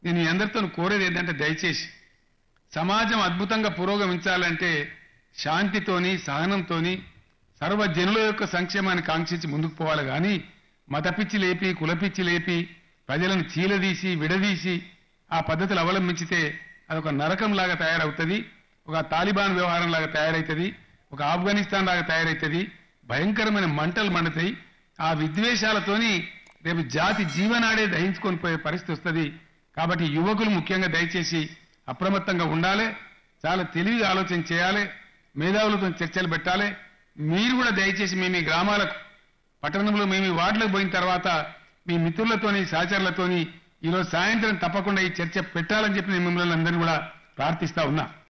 నేను మీ అందరితో కోరేది ఏంటంటే దయచేసి సమాజం అద్భుతంగా పురోగమించాలంటే శాంతితోని సహనంతోని సర్వ జనుల యొక్క సంక్షేమాన్ని కాంక్షించి ముందుకు పోవాలి కానీ మతపిచ్చి లేపి కులపిచ్చి లేపి ప్రజలను చీలదీసి విడదీసి ఆ పద్ధతులు అవలంబించితే అదొక నరకం లాగా తయారవుతుంది ఒక తాలిబాన్ వ్యవహారం లాగా తయారవుతుంది ఒక ఆఫ్ఘనిస్తాన్ లాగా తయారవుతుంది భయంకరమైన మంటలు మండుతాయి ఆ విద్వేషాలతోని రేపు జాతి జీవనాడే దహించుకొని పోయే పరిస్థితి వస్తుంది కాబట్టి యువకులు ముఖ్యంగా దయచేసి అప్రమత్తంగా ఉండాలి చాలా తెలివిగా ఆలోచన చేయాలి మేధావులతో చర్చలు పెట్టాలి మీరు కూడా దయచేసి మీ మీ గ్రామాలకు పట్టణంలో మేము ఈ వార్డులకు పోయిన తర్వాత మీ మిత్రులతోని సహచరులతోని ఈరోజు సాయంత్రం తప్పకుండా ఈ చర్చ పెట్టాలని చెప్పి నేను మిమ్మల్ని అందరినీ కూడా ప్రార్థిస్తా ఉన్నా